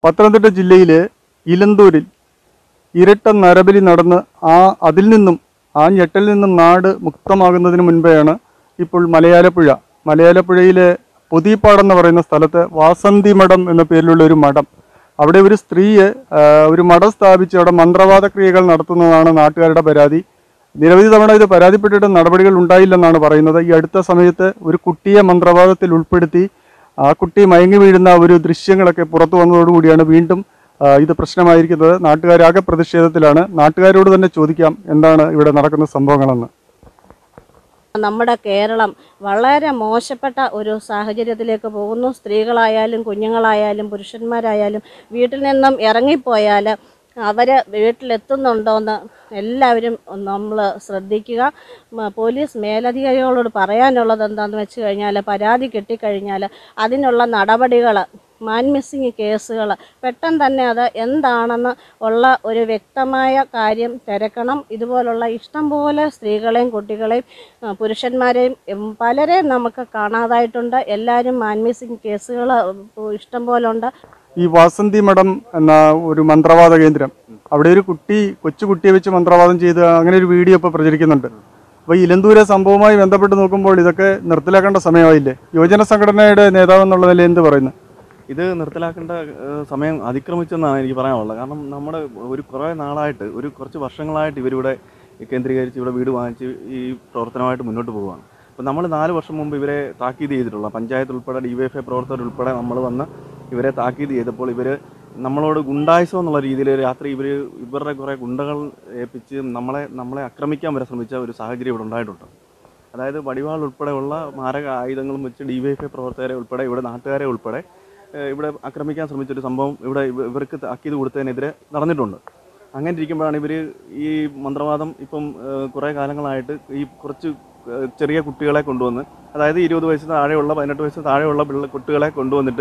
പത്തനംതിട്ട ജില്ലയിലെ ഇലന്തൂരിൽ ഇരട്ട നരബലി നടന്ന് ആ അതിൽ നിന്നും ആ ഞെട്ടിൽ നിന്നും നാട് മുക്തമാകുന്നതിന് മുൻപെയാണ് ഇപ്പോൾ മലയാലപ്പുഴ മലയാലപ്പുഴയിലെ പൊതിപ്പാട് എന്ന് പറയുന്ന സ്ഥലത്ത് വാസന്തി മഠം എന്ന പേരിലുള്ള ഒരു മഠം അവിടെ ഒരു സ്ത്രീയെ ആ, ഒരു മഠം സ്ഥാപിച്ച് അവിടെ മന്ത്രവാദ ക്രിയകൾ നടത്തുന്നതാണ് നാട്ടുകാരുടെ പരാതി നിരവധി തവണ ഇത് പരാതിപ്പെട്ടിട്ട് നടപടികൾ ഉണ്ടായില്ലെന്നാണ് പറയുന്നത് ഈ അടുത്ത സമയത്ത് ഒരു കുട്ടിയെ മന്ത്രവാദത്തിൽ ഉൾപ്പെടുത്തി ആ കുട്ടി മയങ്ങി വീഴുന്ന ഒരു ദൃശ്യങ്ങളൊക്കെ പുറത്തു വന്നതോടുകൂടിയാണ് വീണ്ടും ആ, ഇത് പ്രശ്നമായിരിക്കുന്നത് നാട്ടുകാരാകെ പ്രതിഷേധത്തിലാണ് നാട്ടുകാരോട് തന്നെ ചോദിക്കാം എന്താണ് ഇവിടെ നടക്കുന്ന സംഭവങ്ങളെന്ന് നമ്മുടെ കേരളം വളരെ മോശപ്പെട്ട ഒരു സാഹചര്യത്തിലേക്ക് പോകുന്നു സ്ത്രീകളായാലും കുഞ്ഞുങ്ങളായാലും പുരുഷന്മാരായാലും വീട്ടിൽ നിന്നും ഇറങ്ങിപ്പോയാൽ അവർ വീട്ടിലെത്തുന്നുണ്ടോയെന്ന് എല്ലാവരും നമ്മൾ ശ്രദ്ധിക്കുക മ- പോലീസ് മേലധികാരികളോട് പറയാനുള്ളത് എന്താണെന്ന് വെച്ച് കഴിഞ്ഞാൽ പരാതി കിട്ടിക്കഴിഞ്ഞാൽ അതിനുള്ള നടപടികൾ മാൻ മിസ്സിങ് കേസുകൾ പെട്ടെന്ന് തന്നെ അത് എന്താണെന്ന് ഉള്ള ഒരു വ്യക്തമായ കാര്യം തിരക്കണം ഇതുപോലുള്ള ഇഷ്ടം പോലെ സ്ത്രീകളെയും കുട്ടികളെയും ആ, പുരുഷന്മാരെയും ഉം, പലരെയും നമുക്ക് കാണാതായിട്ടുണ്ട് എല്ലാവരും മാൻ മിസ്സിങ് കേസുകൾ ഇഷ്ടം പോലെ ഉണ്ട് ഈ വാസന്തി മഠം എന്ന ഒരു മന്ത്രവാദ കേന്ദ്രം അവിടെ ഒരു കുട്ടി കൊച്ചു കുട്ടിയെ വെച്ച് മന്ത്രവാദം ചെയ്ത് അങ്ങനെ ഒരു വീഡിയോ ഇപ്പോൾ പ്രചരിക്കുന്നുണ്ട് അപ്പോൾ ഇലന്തൂരെ സംഭവവുമായി ബന്ധപ്പെട്ട് നോക്കുമ്പോൾ ഇതൊക്കെ നിർത്തലാക്കേണ്ട സമയമായില്ലേ യുവജന സംഘടനയുടെ നേതാവ് എന്നുള്ള നിലയിൽ എന്ത് പറയുന്നു ഇത് നിർത്തലാക്കേണ്ട ഏഹ്, സമയം അതിക്രമിച്ചെന്നാണ് എനിക്ക് പറയാനുള്ളത് കാരണം നമ്മുടെ ഒരു കുറേ നാളായിട്ട് ഒരു കുറച്ച് വർഷങ്ങളായിട്ട് ഇവരിവിടെ കേന്ദ്രീകരിച്ച് ഇവിടെ വീട് വാങ്ങിച്ച് ഈ പ്രവർത്തനമായിട്ട് മുന്നോട്ട് പോവുകയാണ് അപ്പോൾ നമ്മൾ നാല് വർഷം മുമ്പ് ഇവരെ താക്കീത് ചെയ്തിട്ടുള്ള പഞ്ചായത്ത് ഉൾപ്പെടെ ഡി വൈ എഫ് ഐ പ്രവർത്തകർ ഉൾപ്പെടെ നമ്മൾ വന്ന് ഇവരെ താക്കീത് ചെയ്തപ്പോൾ ഇവർ നമ്മളോട് ഗുണ്ടായുസം എന്നുള്ള രീതിയിൽ രാത്രി ഇവർ ഇവരുടെ കുറേ ഗുണ്ടകൾ ഏൽപ്പിച്ച് നമ്മളെ നമ്മളെ ആക്രമിക്കാൻ വരെ ശ്രമിച്ച ഒരു സാഹചര്യം ഇവിടെ ഉണ്ടായിട്ടുണ്ട് അതായത് വടിവാൾ ഉൾപ്പെടെയുള്ള മാരക ആയുധങ്ങളും വെച്ച് ഡി വൈ എഫ് ഐ പ്രവർത്തകരെ ഉൾപ്പെടെ ഇവിടെ നാട്ടുകാരെ ഉൾപ്പെടെ ഏഹ് ഇവിടെ ആക്രമിക്കാൻ ശ്രമിച്ചൊരു സംഭവം ഇവിടെ ഇവ- ഇവർക്ക് താക്കീത് കൊടുത്തതിനെതിരെ നടന്നിട്ടുണ്ട് അങ്ങനെ ഇരിക്കുമ്പോഴാണ് ഇവർ ഈ മന്ത്രവാദം ഇപ്പം ഏഹ് കുറേ കാലങ്ങളായിട്ട് ഈ കുറച്ച് ഏഹ് ചെറിയ കുട്ടികളെ കൊണ്ടുവന്ന് അതായത് ഇരുപത് വയസ്സിന് താഴെയുള്ള പതിനെട്ട് വയസ്സിന് താഴെയുള്ള പിള്ള കുട്ടികളെ കൊണ്ടുവന്നിട്ട്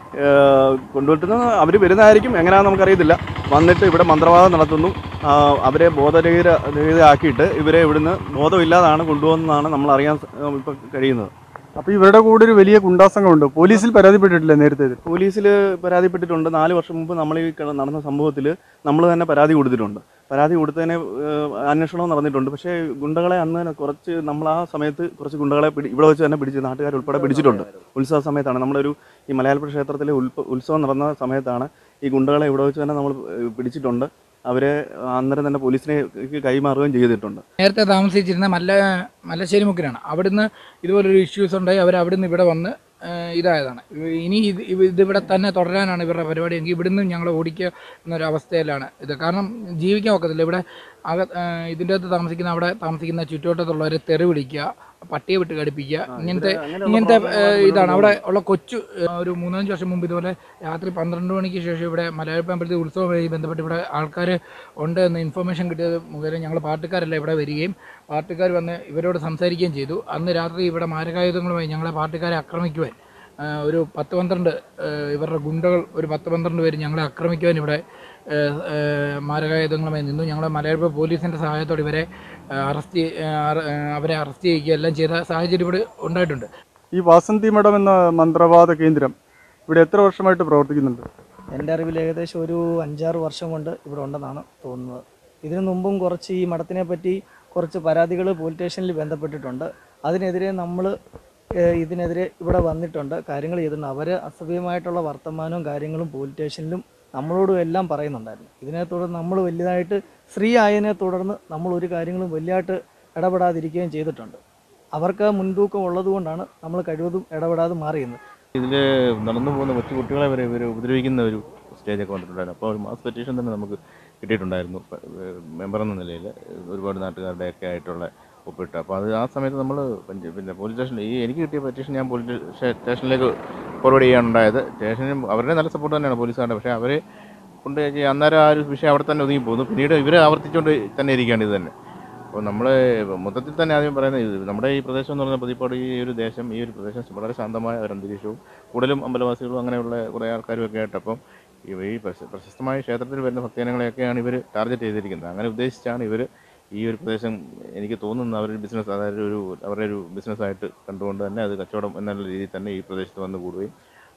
ഏഹ് കൊണ്ടുവരുന്ന അവർ വരുന്നതായിരിക്കും എങ്ങനെയാണെന്ന് നമുക്കറിയത്തില്ല വന്നിട്ട് ഇവിടെ മന്ത്രവാദം നടത്തുന്നു ആ, അവരെ ബോധരഹിത രഹിതരാക്കിയിട്ട് ഇവരെ ഇവിടുന്ന് ബോധമില്ലാതാണ് കൊണ്ടുവന്നതാണ് നമ്മൾ അറിയാൻ ഇപ്പം കഴിയുന്നത് അപ്പോൾ ഇവരുടെ കൂടെ ഒരു വലിയ ഗുണ്ടാസംഘമുണ്ട് പോലീസിൽ പരാതിപ്പെട്ടിട്ടില്ലേ നേരത്തെ ഇത് പോലീസിൽ പരാതിപ്പെട്ടിട്ടുണ്ട് നാല് വർഷം മുമ്പ് നമ്മൾ ഈ ക- നടന്ന സംഭവത്തിൽ നമ്മൾ തന്നെ പരാതി കൊടുത്തിട്ടുണ്ട് പരാതി കൊടുത്തതിന് ഏഹ്, അന്വേഷണവും നടന്നിട്ടുണ്ട് പക്ഷേ ഗുണ്ടകളെ അന്ന് തന്നെ കുറച്ച് നമ്മൾ ആ സമയത്ത് കുറച്ച് ഗുണ്ടകളെ പിടി ഇവിടെ വെച്ച് തന്നെ പിടിച്ച് നാട്ടുകാർ ഉൾപ്പെടെ പിടിച്ചിട്ടുണ്ട് ഉത്സവ സമയത്താണ് നമ്മളൊരു ഈ മലയാളപ്പുഴ ക്ഷേത്രത്തിലെ ഉൽപ്പ ഉത്സവം നടന്ന സമയത്താണ് ഈ ഗുണ്ടകളെ ഇവിടെ വെച്ച് തന്നെ നമ്മൾ ഏഹ്, പിടിച്ചിട്ടുണ്ട് അവരെ അന്നേരം തന്നെ പോലീസിനെ കൈമാറുകയും ചെയ്തിട്ടുണ്ട് നേരത്തെ താമസിച്ചിരുന്ന മല്ല മല്ലശ്ശേരി മുക്കിലാണ് അവിടുന്ന് ഇതുപോലൊരു ഇഷ്യൂസ് ഉണ്ടായി അവർ അവിടുന്ന് ഇവിടെ വന്ന് ആ, ഇതായതാണ് ഇവ- ഇനി ഇത് ഇവ- ഇതിവിടെ തന്നെ തുടരാനാണ് ഇവരുടെ പരിപാടി എങ്കിൽ ഇവിടുന്ന് ഞങ്ങൾ ഓടിക്കുക എന്നൊരു അവസ്ഥയിലാണ് ഇത് കാരണം ജീവിക്കാൻ ഒക്കത്തില്ല ഇവിടെ അക ആ, ഇതിൻ്റെ അകത്ത് താമസിക്കുന്ന അവിടെ താമസിക്കുന്ന ചുറ്റുവട്ടത്തുള്ളവരെ തെറി വിളിക്കുക പട്ടിയെ വിട്ട് കടിപ്പിക്കുക ഇങ്ങനത്തെ ഇങ്ങനത്തെ ആ, ഇതാണ് അവിടെ ഉള്ള കൊച്ചു ആ, ഒരു മൂന്നാലഞ്ച് വർഷം മുമ്പ് ഇതുപോലെ രാത്രി പന്ത്രണ്ട് മണിക്ക് ശേഷം ഇവിടെ മലയാളപ്പമ്പലത്തിൽ ഉത്സവവുമായി ബന്ധപ്പെട്ട് ഇവിടെ ആൾക്കാർ ഉണ്ട് എന്ന് ഇൻഫർമേഷൻ കിട്ടിയത് മുഖേന ഞങ്ങൾ പാർട്ടിക്കാരെല്ലാം ഇവിടെ വരികയും പാർട്ടിക്കാർ വന്ന് ഇവരോട് സംസാരിക്കുകയും ചെയ്തു അന്ന് രാത്രി ഇവിടെ മാരകായുധങ്ങളുമായി ഞങ്ങളെ പാർട്ടിക്കാരെ ആക്രമിക്കുവാൻ ആ, ഒരു പത്ത് പന്ത്രണ്ട് ആ, ഇവരുടെ ഗുണ്ടകൾ ഒരു പത്ത് പന്ത്രണ്ട് പേര് ഞങ്ങളെ ആക്രമിക്കുവാൻ ഇവിടെ ആ, ആ, മാരകായുധങ്ങളുമായി നിന്നു ഞങ്ങളെ മലയാള പോലീസിൻ്റെ സഹായത്തോടെ ഇവരെ ആ, അറസ്റ്റ് ചെയ്യ- ആ, അറ- ആ, അവരെ അറസ്റ്റ് ചെയ്യുക എല്ലാം ചെയ്ത സാഹചര്യം ഇവിടെ ഉണ്ടായിട്ടുണ്ട് ഈ വാസന്തി മഠം എന്ന മന്ത്രവാദ കേന്ദ്രം ഇവിടെ എത്ര വർഷമായിട്ട് പ്രവർത്തിക്കുന്നുണ്ട് എൻ്റെ അറിവിൽ ഏകദേശം ഒരു അഞ്ചാറ് വർഷം കൊണ്ട് ഇവിടെ ഉണ്ടെന്നാണ് തോന്നുന്നത് ഇതിനു മുമ്പും കുറച്ച് ഈ മഠത്തിനെ പറ്റി കുറച്ച് പരാതികൾ പോലീസ് സ്റ്റേഷനിൽ ബന്ധപ്പെട്ടിട്ടുണ്ട് അതിനെതിരെ നമ്മൾ ഇതിനെതിരെ ഇവിടെ വന്നിട്ടുണ്ട് കാര്യങ്ങൾ ചെയ്തിട്ടുണ്ട് അവർ അസഭ്യമായിട്ടുള്ള വർത്തമാനവും കാര്യങ്ങളും പോലീസ് സ്റ്റേഷനിലും നമ്മളോടും എല്ലാം പറയുന്നുണ്ടായിരുന്നു ഇതിനെ തുടർന്ന് നമ്മൾ വലിയതായിട്ട് സ്ത്രീ ആയതിനെ തുടർന്ന് നമ്മൾ ഒരു കാര്യങ്ങളും വലിയതായിട്ട് ഇടപെടാതിരിക്കുകയും ചെയ്തിട്ടുണ്ട് അവർക്ക് മുൻതൂക്കം ഉള്ളതുകൊണ്ടാണ് നമ്മൾ കഴിവതും ഇടപെടാതെ മാറിയുന്നത് ഇതിൽ നടന്നു പോകുന്ന കൊച്ചു കുട്ടികളെ വരെ ഇവർ ഉപദ്രവിക്കുന്ന ഒരു സ്റ്റേജൊക്കെ വന്നിട്ടുണ്ടായിരുന്നു അപ്പോൾ ഒരു മാസ് പെറ്റീഷൻ തന്നെ നമുക്ക് കിട്ടിയിട്ടുണ്ടായിരുന്നു പ- ഏഹ് മെമ്പർ എന്ന നിലയിൽ ഒരുപാട് നാട്ടുകാരുടെയൊക്കെ ആയിട്ടുള്ള ഒപ്പിട്ട് അപ്പോൾ അത് ആ സമയത്ത് നമ്മൾ പിന്നെ പോലീസ് സ്റ്റേഷനിൽ ഈ എനിക്ക് കിട്ടിയ പെറ്റീഷൻ ഞാൻ പോലീസ് സ്റ്റേ- സ്റ്റേഷനിലേക്ക് ഫോർവേഡ് ചെയ്യാനുണ്ടായത് സ്റ്റേഷനും അവരുടെ നല്ല സപ്പോർട്ട് തന്നെയാണ് പോലീസുകാരുടെ പക്ഷേ അവർ കൊണ്ട് അന്നേരം ആ ഒരു വിഷയം അവിടെ തന്നെ ഒതുങ്ങി പോകുന്നു പിന്നീട് ഇവർ ആവർത്തിച്ചുകൊണ്ട് തന്നെ ഇരിക്കുകയാണ് ഇത് തന്നെ അപ്പോൾ നമ്മൾ മൊത്തത്തിൽ തന്നെ ആദ്യം പറയുന്നത് ഇത് നമ്മുടെ ഈ പ്രദേശം എന്ന് പറഞ്ഞാൽ പതിപ്പാട് ഈ ഒരു ദേശം ഈ ഒരു പ്രദേശം വളരെ ശാന്തമായ ഒരു അന്തരീക്ഷവും കൂടുതലും അമ്പലവാസികളും അങ്ങനെയുള്ള കുറേ ആൾക്കാരും ഒക്കെ ആയിട്ട് അപ്പം ഇവ ഈ പ്രശ- പ്രശസ്തമായ ക്ഷേത്രത്തിൽ വരുന്ന ഭക്തജനങ്ങളെയൊക്കെയാണ് ഇവർ ടാർഗറ്റ് ചെയ്തിരിക്കുന്നത് അങ്ങനെ ഉദ്ദേശിച്ചാണ് ഇവർ ഈ ഒരു പ്രദേശം എനിക്ക് തോന്നുന്നു അവരൊരു ബിസിനസ് അതായത് ഒരു അവരുടെ ഒരു ബിസിനസ്സായിട്ട് കണ്ടുകൊണ്ട് തന്നെ അത് കച്ചവടം എന്നുള്ള രീതിയിൽ തന്നെ ഈ പ്രദേശത്ത് വന്ന് കൂടുകയും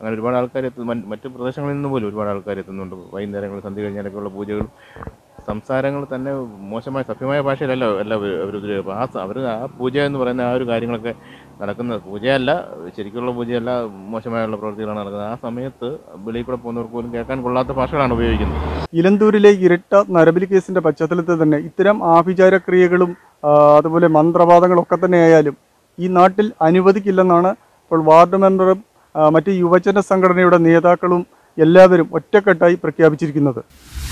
അങ്ങനെ ഒരുപാട് ആൾക്കാർ എത്തും മറ്റ് മറ്റ് പ്രദേശങ്ങളിൽ നിന്ന് പോലും ഒരുപാട് ആൾക്കാർ എത്തുന്നുണ്ട് വൈകുന്നേരങ്ങളിൽ സന്ധ്യ കഴിഞ്ഞാലൊക്കെയുള്ള പൂജകൾ സംസാരങ്ങൾ തന്നെ മോശമായ സഭ്യമായ ഭാഷയിലല്ല എല്ലാം അവർ അപ്പോൾ ആ അവർ ആ പൂജ എന്ന് പറയുന്ന ആ ഒരു കാര്യങ്ങളൊക്കെ നടക്കുന്നത് പൂജയല്ല ശരിക്കുള്ള പൂജയല്ല മോശമായുള്ള പ്രവൃത്തികളാണ് നടക്കുന്നത് ആ സമയത്ത് വെളിയിൽ കൂടെ പോകുന്നവർക്ക് പോലും കേൾക്കാൻ കൊള്ളാത്ത ഭാഷകളാണ് ഉപയോഗിക്കുന്നത് ഇലന്തൂരിലെ ഇരട്ട നരബലി കേസിന്റെ പശ്ചാത്തലത്തിൽ തന്നെ ഇത്തരം ആഭിചാരക്രിയകളും ആ, അതുപോലെ മന്ത്രവാദങ്ങളൊക്കെ തന്നെ ആയാലും ഈ നാട്ടിൽ അനുവദിക്കില്ലെന്നാണ് ഇപ്പോൾ വാർഡ് മെമ്പറും ആ, മറ്റ് യുവജന സംഘടനയുടെ നേതാക്കളും എല്ലാവരും ഒറ്റക്കെട്ടായി പ്രഖ്യാപിച്ചിരിക്കുന്നത്